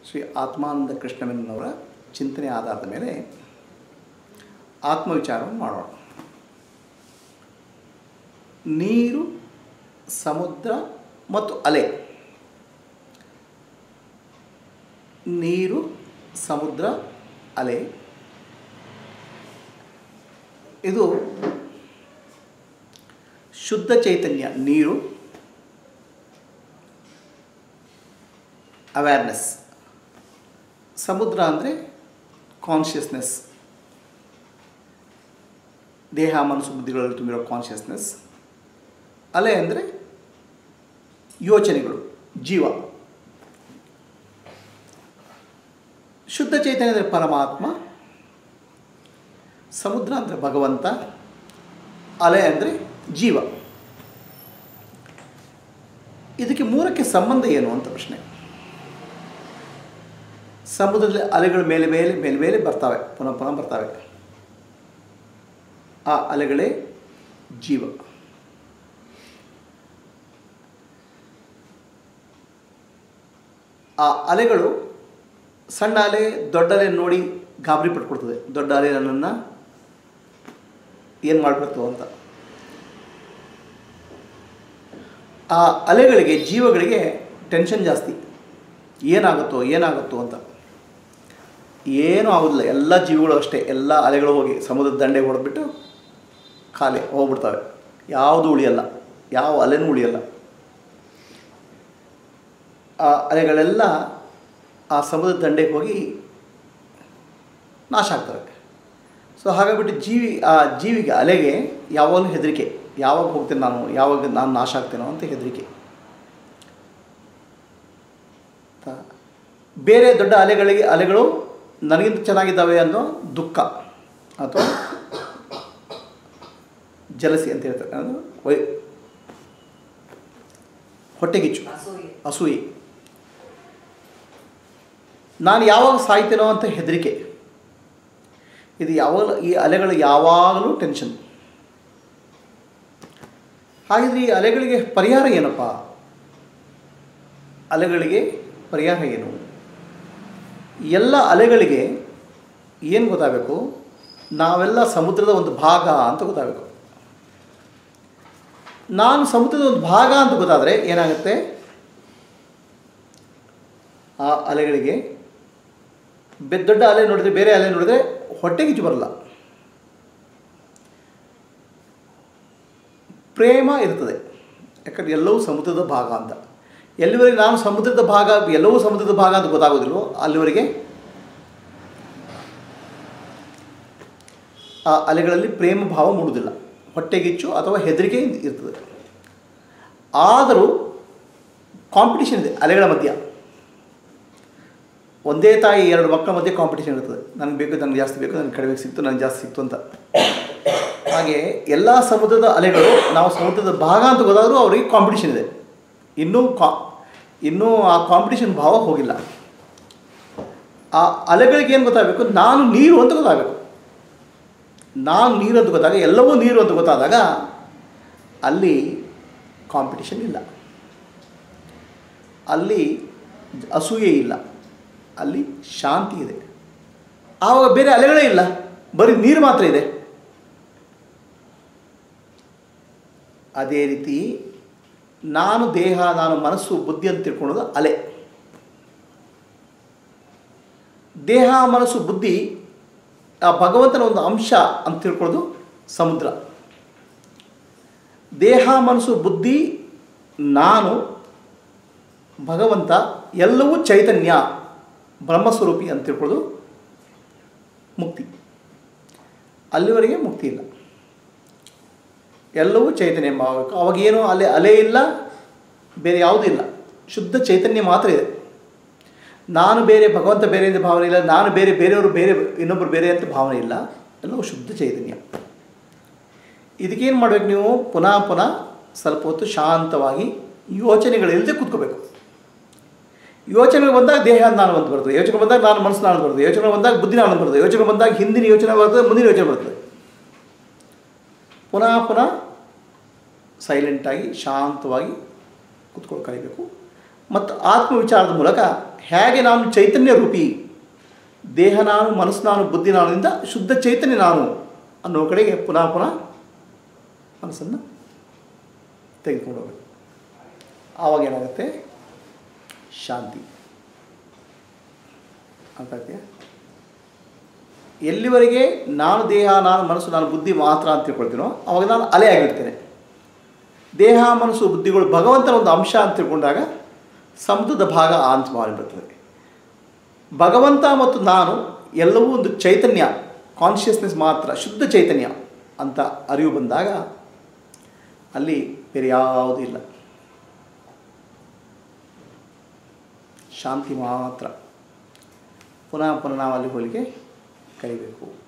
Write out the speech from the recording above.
ಶ್ರೀ ಆತ್ಮಾನಂದ ಕೃಷ್ಣಮೆನ್ನವರ ಚಿಂತನೆ ಆಧಾರದ ಮೇಲೆ ಆತ್ಮವಿಚಾರವನ್ನು ಮಾಡೋಣ ನೀರು ಸಮುದ್ರ ಮತ್ತು ಅಲೆ ನೀರು ಸಮುದ್ರ ಅಲೆ ಇದು ಶುದ್ಧ ಚೈತನ್ಯ ನೀರು ಅವೇರ್ನೆಸ್ ಸಮುದ್ರ ಅಂದರೆ ಕಾನ್ಷಿಯಸ್ನೆಸ್ ದೇಹ ಮನಸ್ಸು ಬುದ್ಧಿಗಳಲ್ಲಿ ತುಂಬಿರೋ ಕಾನ್ಷಿಯಸ್ನೆಸ್ ಅಲೆ ಅಂದರೆ ಯೋಚನೆಗಳು ಜೀವ ಶುದ್ಧ ಚೈತನ್ಯ ಅಂದರೆ ಪರಮಾತ್ಮ ಸಮುದ್ರ ಅಂದರೆ ಭಗವಂತ ಅಲೆ ಅಂದರೆ ಜೀವ ಇದಕ್ಕೆ ಮೂರಕ್ಕೆ ಸಂಬಂಧ ಏನು ಅಂತ ಪ್ರಶ್ನೆ ಸಮುದ್ರದಲ್ಲಿ ಅಲೆಗಳು ಮೇಲೆ ಮೇಲೆ ಮೇಲೆ ಮೇಲೆ ಬರ್ತವೆ ಪುನಃ ಪುನಃ ಬರ್ತವೆ ಆ ಅಲೆಗಳೇ ಜೀವ ಆ ಅಲೆಗಳು ಸಣ್ಣ ಅಲೆ ದೊಡ್ಡ ಅಲೆ ನೋಡಿ ಗಾಬರಿ ಪಟ್ಕೊಡ್ತದೆ ದೊಡ್ಡ ಅಲೆ ನನ್ನನ್ನು ಏನು ಮಾಡಿಬಿಡ್ತು ಅಂತ ಆ ಅಲೆಗಳಿಗೆ ಜೀವಗಳಿಗೆ ಟೆನ್ಷನ್ ಜಾಸ್ತಿ ಏನಾಗುತ್ತೋ ಏನಾಗುತ್ತೋ ಅಂತ ಏನೂ ಆಗೋದಿಲ್ಲ ಎಲ್ಲ ಜೀವಿಗಳು ಅಷ್ಟೇ ಎಲ್ಲ ಅಲೆಗಳು ಹೋಗಿ ಸಮುದ್ರದ ದಂಡೆಗೆ ಹೊಡೆದ್ಬಿಟ್ಟು ಖಾಲಿ ಹೋಗ್ಬಿಡ್ತವೆ ಯಾವುದು ಉಳಿಯಲ್ಲ ಯಾವ ಅಲೆನೂ ಉಳಿಯಲ್ಲ ಆ ಅಲೆಗಳೆಲ್ಲ ಆ ಸಮುದ್ರದ ದಂಡೆಗೆ ಹೋಗಿ ನಾಶ ಆಗ್ತವೆ ಸೊ ಹಾಗಾಗ್ಬಿಟ್ಟು ಜೀವಿ ಆ ಜೀವಿಗೆ ಅಲೆಗೆ ಯಾವಾಗಲೂ ಹೆದರಿಕೆ ಯಾವಾಗ ಹೋಗ್ತೇನೆ ನಾನು ಯಾವಾಗ ನಾನು ನಾಶ ಆಗ್ತೇನೋ ಅಂತ ಹೆದರಿಕೆ ಬೇರೆ ದೊಡ್ಡ ಅಲೆಗಳಿಗೆ ಅಲೆಗಳು ನನಗಿಂತ ಚೆನ್ನಾಗಿದ್ದಾವೆ ಅನ್ನೋ ದುಃಖ ಅಥವಾ ಜಲಸಿ ಅಂತ ಹೇಳ್ತಾರೆ ಅದು ವೈ ಹೊಟ್ಟೆಗಿಚ್ಚು ಅಸೂಯೆ ಅಸೂಯೆ ನಾನು ಯಾವಾಗ ಸಾಯ್ತೇನೋ ಅಂತ ಹೆದರಿಕೆ ಇದು ಯಾವಾಗ ಈ ಅಲೆಗಳು ಯಾವಾಗಲೂ ಟೆನ್ಷನ್ ಹಾಗಿದ್ರೆ ಈ ಅಲೆಗಳಿಗೆ ಪರಿಹಾರ ಏನಪ್ಪ ಅಲೆಗಳಿಗೆ ಪರಿಹಾರ ಏನು ಎಲ್ಲ ಅಲೆಗಳಿಗೆ ಏನು ಗೊತ್ತಾಗಬೇಕು ನಾವೆಲ್ಲ ಸಮುದ್ರದ ಒಂದು ಭಾಗ ಅಂತ ಗೊತ್ತಾಗಬೇಕು ನಾನು ಸಮುದ್ರದ ಒಂದು ಭಾಗ ಅಂತ ಗೊತ್ತಾದರೆ ಏನಾಗುತ್ತೆ ಆ ಅಲೆಗಳಿಗೆ ಬೆ ದೊಡ್ಡ ಅಲೆ ನೋಡಿದರೆ ಬೇರೆ ಅಲೆ ನೋಡಿದರೆ ಹೊಟ್ಟೆಗಿಚ್ಚು ಬರಲ್ಲ ಪ್ರೇಮ ಇರ್ತದೆ ಯಾಕಂದ್ರೆ ಎಲ್ಲವೂ ಸಮುದ್ರದ ಭಾಗ ಅಂತ ಎಲ್ಲಿವರೆಗೆ ನಾನು ಸಮುದ್ರದ ಭಾಗ ಎಲ್ಲವೂ ಸಮುದ್ರದ ಭಾಗ ಅಂತ ಗೊತ್ತಾಗೋದಿಲ್ವೋ ಅಲ್ಲಿವರೆಗೆ ಆ ಅಲೆಗಳಲ್ಲಿ ಪ್ರೇಮ ಭಾವ ಮೂಡುವುದಿಲ್ಲ ಹೊಟ್ಟೆಗಿಚ್ಚು ಅಥವಾ ಹೆದರಿಕೆ ಇರ್ತದೆ ಆದರೂ ಕಾಂಪಿಟಿಷನ್ ಇದೆ ಅಲೆಗಳ ಮಧ್ಯ ಒಂದೇ ತಾಯಿ ಎರಡು ಮಕ್ಕಳ ಮಧ್ಯೆ ಕಾಂಪಿಟೇಷನ್ ಇರ್ತದೆ ನನಗೆ ಬೇಕು ನನಗೆ ಜಾಸ್ತಿ ಬೇಕು ನನಗೆ ಕಡಿಮೆ ಸಿಕ್ತು ನನಗೆ ಜಾಸ್ತಿ ಸಿಕ್ತು ಅಂತ ಹಾಗೆ ಎಲ್ಲ ಸಮುದ್ರದ ಅಲೆಗಳು ನಾವು ಸಮುದ್ರದ ಭಾಗ ಅಂತ ಗೊತ್ತಾದರೂ ಅವರಿಗೆ ಕಾಂಪಿಟೇಷನ್ ಇದೆ ಇನ್ನೂ ಕಾ ಇನ್ನೂ ಆ ಕಾಂಪಿಟೇಷನ್ ಭಾವ ಹೋಗಿಲ್ಲ ಆ ಅಲೆಗಳಿಗೆ ಏನು ಗೊತ್ತಾಗಬೇಕು ನಾನು ನೀರು ಅಂತ ಗೊತ್ತಾಗಬೇಕು ನಾನು ನೀರು ಅಂತ ಗೊತ್ತಾಗ ಎಲ್ಲವೂ ನೀರು ಅಂತ ಗೊತ್ತಾದಾಗ ಅಲ್ಲಿ ಕಾಂಪಿಟೇಷನ್ ಇಲ್ಲ ಅಲ್ಲಿ ಅಸೂಯೆ ಇಲ್ಲ ಅಲ್ಲಿ ಶಾಂತಿ ಇದೆ ಆವಾಗ ಬೇರೆ ಅಲೆಗಳೇ ಇಲ್ಲ ಬರೀ ನೀರು ಮಾತ್ರ ಇದೆ ಅದೇ ರೀತಿ ನಾನು ದೇಹ ನಾನು ಮನಸ್ಸು ಬುದ್ಧಿ ಅಂತ ತಿಳ್ಕೊಳ್ಳೋದು ಅಲೆ ದೇಹ ಮನಸ್ಸು ಬುದ್ಧಿ ಆ ಭಗವಂತನ ಒಂದು ಅಂಶ ಅಂತ ತಿಳ್ಕೊಳ್ಳೋದು ಸಮುದ್ರ ದೇಹ ಮನಸ್ಸು ಬುದ್ಧಿ ನಾನು ಭಗವಂತ ಎಲ್ಲವೂ ಚೈತನ್ಯ ಬ್ರಹ್ಮಸ್ವರೂಪಿ ಅಂತ ತಿಳ್ಕೊಳ್ಳೋದು ಮುಕ್ತಿ ಅಲ್ಲಿವರೆಗೆ ಮುಕ್ತಿ ಇಲ್ಲ ಎಲ್ಲವೂ ಚೈತನ್ಯ ಆಗಬೇಕು ಅವಾಗೇನು ಅಲೆ ಅಲೆ ಇಲ್ಲ ಬೇರೆ ಯಾವುದೂ ಇಲ್ಲ ಶುದ್ಧ ಚೈತನ್ಯ ಮಾತ್ರ ಇದೆ ನಾನು ಬೇರೆ ಭಗವಂತ ಬೇರೆ ಅಂತ ಭಾವನೆ ಇಲ್ಲ ನಾನು ಬೇರೆ ಬೇರೆಯವರು ಬೇರೆ ಇನ್ನೊಬ್ಬರು ಬೇರೆ ಅಂತ ಭಾವನೆ ಇಲ್ಲ ಎಲ್ಲವೂ ಶುದ್ಧ ಚೈತನ್ಯ ಇದಕ್ಕೇನು ಮಾಡಬೇಕು ನೀವು ಪುನಃ ಪುನಃ ಸ್ವಲ್ಪ ಹೊತ್ತು ಶಾಂತವಾಗಿ ಯೋಚನೆಗಳಿಲ್ಲದೆ ಕೂತ್ಕೋಬೇಕು ಯೋಚನೆ ಬಂದಾಗ ದೇಹ ನಾನು ಅಂತ ಬರ್ತದೆ ಯೋಚನೆ ಬಂದಾಗ ನಾನು ಮನಸ್ಸು ನಾನು ಬರ್ತದೆ ಯೋಚನೆ ಬಂದಾಗ ಬುದ್ಧಿ ನಾನು ಬರ್ತದೆ ಯೋಚನೆ ಬಂದಾಗ ಹಿಂದಿನ ಯೋಚನೆ ಬರ್ತದೆ ಮುಂದಿನ ಯೋಚನೆ ಬರ್ತದೆ ಪುನಃ ಪುನಃ ಸೈಲೆಂಟಾಗಿ ಶಾಂತವಾಗಿ ಕೂತ್ಕೊಂಡು ಕಲಿಬೇಕು ಮತ್ತು ಆತ್ಮ ವಿಚಾರದ ಮೂಲಕ ಹೇಗೆ ನಾನು ಚೈತನ್ಯ ರೂಪಿ ದೇಹ ನಾನು ಮನಸ್ಸು ನಾನು ಬುದ್ಧಿ ನಾನಿಂದ ಶುದ್ಧ ಚೈತನ್ಯ ನಾನು ಅನ್ನೋ ಕಡೆಗೆ ಪುನಃ ಪುನಃ ಮನಸ್ಸನ್ನು ತೆಗೆದುಕೊಂಡು ಹೋಗಬೇಕು ಆವಾಗ ಏನಾಗುತ್ತೆ ಶಾಂತಿ ಅರ್ಥ ಆಗ್ತೀಯಾ ಎಲ್ಲಿವರೆಗೆ ನಾನು ದೇಹ ನಾನು ಮನಸ್ಸು ನಾನು ಬುದ್ಧಿ ಮಾತ್ರ ಅಂತ ತಿಳ್ಕೊಳ್ತೀನೋ ಅವಾಗ ನಾನು ಅಲೆ ಆಗಿರ್ತೇನೆ ದೇಹ ಮನಸ್ಸು ಬುದ್ಧಿಗಳು ಭಗವಂತನ ಒಂದು ಅಂಶ ಅಂತ ತಿಳ್ಕೊಂಡಾಗ ಸಮುದ್ರದ ಭಾಗ ಆ ಅಂತ ಮಾಡಿಬಿಡ್ತದೆ ಭಗವಂತ ಮತ್ತು ನಾನು ಎಲ್ಲವೂ ಒಂದು ಚೈತನ್ಯ ಕಾನ್ಷಿಯಸ್ನೆಸ್ ಮಾತ್ರ ಶುದ್ಧ ಚೈತನ್ಯ ಅಂತ ಅರಿವು ಬಂದಾಗ ಅಲ್ಲಿ ಬೇರೆ ಯಾವುದೂ ಇಲ್ಲ ಶಾಂತಿ ಮಾತ್ರ ಪುನಃ ಪುನಃ ನಾವು ಅಲ್ಲಿ ಹೋಲಿಗೆ ಕರಿಬೇಕು